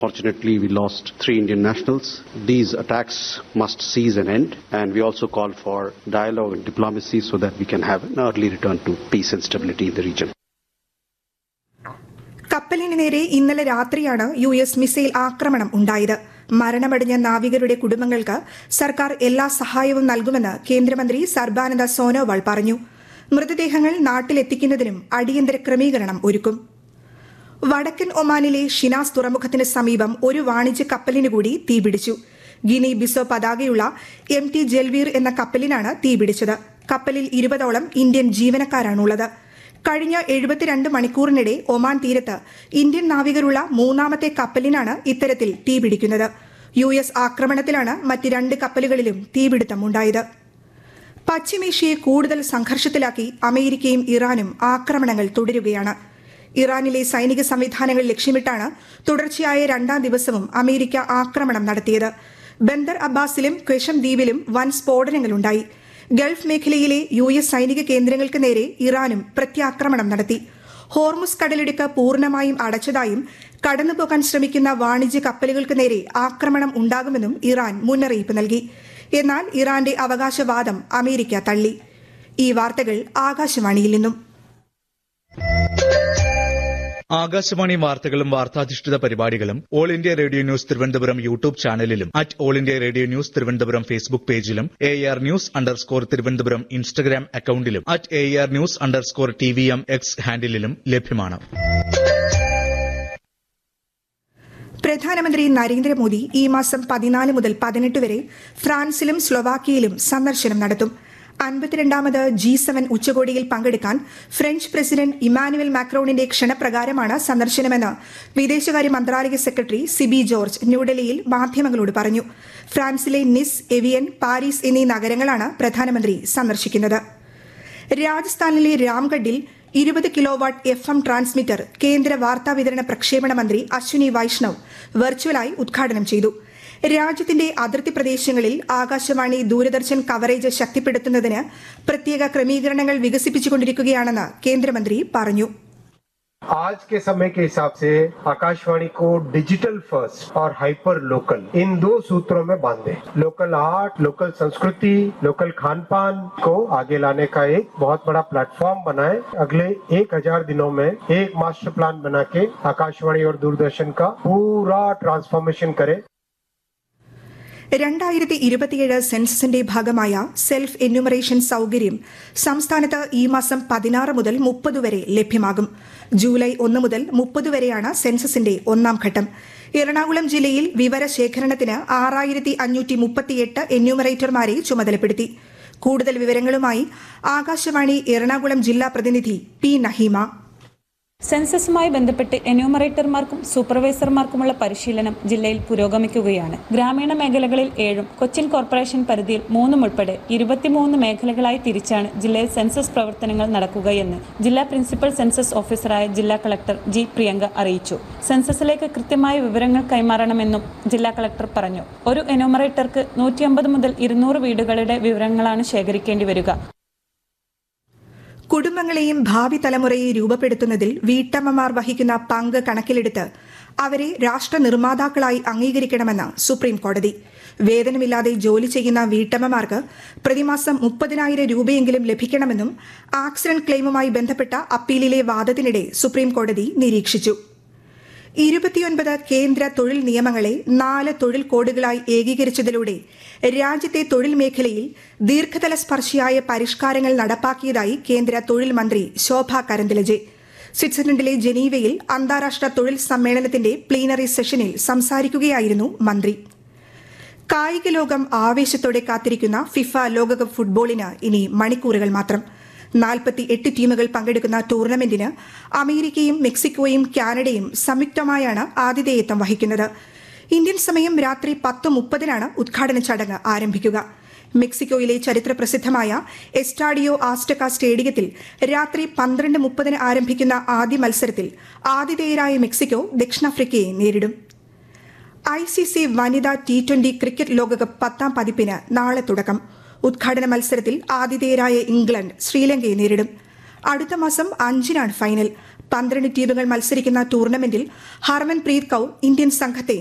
Fortunately, we lost three Indian nationals. These attacks must cease and end, and we also call for dialogue and diplomacy so that we can have an early return to peace and stability in the region. കപ്പലിന് നേരെ ഇന്നലെ രാത്രിയാണ് U S missile ആക്രമണം ഉണ്ടായത് മരണമടഞ്ഞ നാവികരുടെ കുടുംബങ്ങൾക്ക് സർക്കാർ എല്ലാ സഹായവും നൽകുമെന്ന് കേന്ദ്രമന്ത്രി സർബാനന്ദ സോനോവാൾ പറഞ്ഞു മൃതദേഹങ്ങൾ നാട്ടിലെത്തിക്കുന്നതിനും അടിയന്തര ക്രമീകരണം ഒരുക്കും വടക്കൻ ഒമാനിലെ ഷിനാസ് തുറമുഖത്തിന് സമീപം ഒരു വാണിജ്യ കപ്പലിന് കൂടി തീപിടിച്ചു ഗിനി ബിസോ പതാകയുള്ള എം ടി ജൽവീർ എന്ന കപ്പലിനാണ് തീപിടിച്ചത് കപ്പലിൽ ഇരുപതോളം ഇന്ത്യൻ ജീവനക്കാരാണുള്ളത് കഴിഞ്ഞ എഴുപത്തിരണ്ട് മണിക്കൂറിനിടെ ഒമാൻ തീരത്ത് ഇന്ത്യൻ നാവികരുള്ള മൂന്നാമത്തെ കപ്പലിനാണ് ഇത്തരത്തിൽ തീപിടിക്കുന്നത് യു എസ് ആക്രമണത്തിലാണ് മറ്റ് രണ്ട് കപ്പലുകളിലും തീപിടുത്തമുണ്ടായത് പശ്ചിമേഷ്യയെ കൂടുതൽ സംഘർഷത്തിലാക്കി അമേരിക്കയും ഇറാനും ആക്രമണങ്ങൾ തുടരുകയാണ് ഇറാനിലെ സൈനിക സംവിധാനങ്ങൾ ലക്ഷ്യമിട്ടാണ് തുടർച്ചയായ രണ്ടാം ദിവസവും അമേരിക്ക ആക്രമണം നടത്തിയത് ബന്ദർ അബ്ബാസിലും ക്വശം ദ്വീപിലും വൻ സ്ഫോടനങ്ങളുണ്ടായി ഗൾഫ് മേഖലയിലെ യു എസ് സൈനിക കേന്ദ്രങ്ങൾക്ക് നേരെ ഇറാനും പ്രത്യാക്രമണം നടത്തി ഹോർമുസ് കടലിടുക്ക് പൂർണ്ണമായും അടച്ചതായും കടന്നുപോകാൻ ശ്രമിക്കുന്ന വാണിജ്യ കപ്പലുകൾക്ക് നേരെ ആക്രമണം ഉണ്ടാകുമെന്നും ഇറാൻ മുന്നറിയിപ്പ് നൽകി എന്നാൽ ഇറാന്റെ അവകാശവാദം അമേരിക്ക തള്ളി ഈ വാർത്തകൾ ആകാശവാണിയിൽ നിന്നും ആകാശവാണി വാർത്തകളും വാർത്താധിഷ്ഠിത പരിപാടികളും All India Radio news Thiruvananthapuram YouTube ചാനലിലും at All India Radio news Thiruvananthapuram Facebook പേജിലും A R news underscore Thiruvananthapuram Instagram അക്കൌണ്ടിലും at A R news underscore T V M X ഹാൻഡിലും ലഭ്യമാണ് പ്രധാനമന്ത്രി നരേന്ദ്രമോദി ഈ മാസം പതിനാല് മുതൽ പതിനെട്ട് വരെ ഫ്രാൻസിലും സ്ലൊവാക്കിയയിലും സന്ദർശനം നടത്തും അൻപത്തിരണ്ടാമത് ജി സെവൻ ഉച്ചകോടിയിൽ പങ്കെടുക്കാൻ ഫ്രഞ്ച് പ്രസിഡന്റ് ഇമാനുവൽ മാക്രോണിന്റെ ക്ഷണപ്രകാരമാണ് സന്ദർശനമെന്ന് വിദേശകാര്യ മന്ത്രാലയ സെക്രട്ടറി സിബി ജോർജ് ന്യൂഡൽഹിയിൽ മാധ്യമങ്ങളോട് പറഞ്ഞു ഫ്രാൻസിലെ നിസ് എവിയൻ പാരീസ് എന്നീ നഗരങ്ങളാണ് പ്രധാനമന്ത്രി സന്ദർശിക്കുന്നത് രാജസ്ഥാനിലെ രാംഗഡിൽ ഇരുപത് കിലോവാട്ട് എഫ് എം ട്രാൻസ്മിറ്റർ കേന്ദ്ര വാർത്താവിതരണ പ്രക്ഷേപണ മന്ത്രി അശ്വിനി വൈഷ്ണവ് വെർച്വലായി ഉദ്ഘാടനം ചെയ്തു രാജ്യത്തിന്റെ അതിർത്തി പ്രദേശങ്ങളിൽ ആകാശവാണി ദൂരദർശൻ കവറേജ് ശക്തിപ്പെടുത്തുന്നതിന് പ്രത്യേക ക്രമീകരണങ്ങൾ വികസിപ്പിച്ചുകൊണ്ടിരിക്കുകയാണെന്ന് കേന്ദ്രമന്ത്രി പറഞ്ഞു आज के समय के हिसाब से आकाशवाणी को डिजिटल फर्स्ट और हाइपर लोकल इन दो सूत्रों में बांधे लोकल आर्ट लोकल संस्कृति लोकल खान पान को आगे लाने का एक बहुत बड़ा प्लेटफॉर्म बनाए अगले एक हजार दिनों में एक मास्टर प्लान बना के आकाशवाणी और दूरदर्शन का पूरा ट्रांसफॉर्मेशन करे രണ്ടായിരത്തി ഇരുപത്തിയേഴ് സെൻസസിന്റെ ഭാഗമായ സെൽഫ് എന്യൂമറേഷൻ സൌകര്യം സംസ്ഥാനത്ത് ഈ മാസം പതിനാറ് മുതൽ മുപ്പത് വരെ ലഭ്യമാകും ജൂലൈ ഒന്ന് മുതൽ മുപ്പത് വരെയാണ് സെൻസസിന്റെ ഒന്നാം ഘട്ടം എറണാകുളം ജില്ലയിൽ വിവരശേഖരണത്തിന് ആറായിരത്തി അഞ്ഞൂറ്റി മുപ്പത്തിയെട്ട് എന്യൂമറേറ്റർമാരെ ചുമതലപ്പെടുത്തി കൂടുതൽ വിവരങ്ങളുമായി ആകാശവാണി എറണാകുളം ജില്ലാ പ്രതിനിധി പി നഹീമ സെൻസസുമായി ബന്ധപ്പെട്ട് എന്യൂമറേറ്റർമാർക്കും സൂപ്പർവൈസർമാർക്കുമുള്ള പരിശീലനം ജില്ലയിൽ പുരോഗമിക്കുകയാണ് ഗ്രാമീണ മേഖലകളിൽ ഏഴും കൊച്ചിൻ കോർപ്പറേഷൻ പരിധിയിൽ മൂന്നും ഉൾപ്പെടെ ഇരുപത്തിമൂന്ന് മേഖലകളായി തിരിച്ചാണ് ജില്ലയിൽ സെൻസസ് പ്രവർത്തനങ്ങൾ നടക്കുകയെന്ന് ജില്ലാ പ്രിൻസിപ്പൽ സെൻസസ് ഓഫീസറായ ജില്ലാ കളക്ടർ ജി പ്രിയങ്ക അറിയിച്ചു സെൻസസിലേക്ക് കൃത്യമായ വിവരങ്ങൾ കൈമാറണമെന്നും ജില്ലാ കളക്ടർ പറഞ്ഞു ഒരു എന്യൂമറേറ്റർക്ക് നൂറ്റിയമ്പത് മുതൽ ഇരുന്നൂറ് വീടുകളുടെ വിവരങ്ങളാണ് ശേഖരിക്കേണ്ടി വരിക കുടുംബങ്ങളെയും ഭാവി തലമുറയെ രൂപപ്പെടുത്തുന്നതിൽ വീട്ടമ്മമാർ വഹിക്കുന്ന പങ്ക് കണക്കിലെടുത്ത് അവരെ രാഷ്ട്ര നിർമ്മാതാക്കളായി അംഗീകരിക്കണമെന്ന് സുപ്രീം കോടതി വേതനമില്ലാതെ ജോലി ചെയ്യുന്ന വീട്ടമ്മമാർക്ക് പ്രതിമാസം മുപ്പതിനായിരം രൂപയെങ്കിലും ലഭിക്കണമെന്നും ആക്സിഡന്റ് ക്ലെയിമുമായി ബന്ധപ്പെട്ട അപ്പീലിലെ വാദത്തിനിടെ സുപ്രീം കോടതി നിരീക്ഷിച്ചു ഇരുപത്തിയൊൻപത് കേന്ദ്ര തൊഴിൽ നിയമങ്ങളെ നാല് തൊഴിൽ കോഡുകളായി ഏകീകരിച്ചതിലൂടെ രാജ്യത്തെ തൊഴിൽ മേഖലയിൽ ദീർഘതല സ്പർശിയായ പരിഷ്കാരങ്ങൾ നടപ്പാക്കിയതായി കേന്ദ്ര തൊഴിൽ മന്ത്രി ശോഭ കരന്തിലജെ സ്വിറ്റ്സർലൻഡിലെ ജനീവയിൽ അന്താരാഷ്ട്ര തൊഴിൽ സമ്മേളനത്തിന്റെ പ്ലീനറി സെഷനിൽ സംസാരിക്കുകയായിരുന്നു മന്ത്രി കായിക ലോകം ആവേശത്തോടെ കാത്തിരിക്കുന്ന ഫിഫ ലോകകപ്പ് ഫുട്ബോളിന് ഇനി മണിക്കൂറുകൾ മാത്രം നാൽപ്പത്തി എട്ട് ടീമുകൾ പങ്കെടുക്കുന്ന ടൂർണമെന്റിന് അമേരിക്കയും മെക്സിക്കോയും കാനഡയും സംയുക്തമായാണ് ആതിഥേയത്വം വഹിക്കുന്നത് ഇന്ത്യൻ സമയം രാത്രി പത്ത് മുപ്പതിനാണ് ഉദ്ഘാടന ചടങ്ങ് ആരംഭിക്കുക മെക്സിക്കോയിലെ ചരിത്ര പ്രസിദ്ധമായ എസ്റ്റാഡിയോ ആസ്റ്റക സ്റ്റേഡിയത്തിൽ രാത്രി പന്ത്രണ്ട് മുപ്പതിന് ആരംഭിക്കുന്ന ആദ്യ മത്സരത്തിൽ ആതിഥേയരായ മെക്സിക്കോ ദക്ഷിണാഫ്രിക്കയെ നേരിടും ഐ സി സി വനിതാ ടി ട്വന്റി ക്രിക്കറ്റ് ലോകകപ്പ് പത്താം പതിപ്പിന് നാളെ തുടക്കം ഉദ്ഘാടന മത്സരത്തിൽ ആതിഥേയരായ ഇംഗ്ലണ്ട് ശ്രീലങ്കയെ നേരിടും അടുത്ത മാസം അഞ്ചിനാണ് ഫൈനൽ പന്ത്രണ്ട് ടീമുകൾ മത്സരിക്കുന്ന ടൂർണമെന്റിൽ ഹർമൻപ്രീത് കൌർ ഇന്ത്യൻ സംഘത്തെ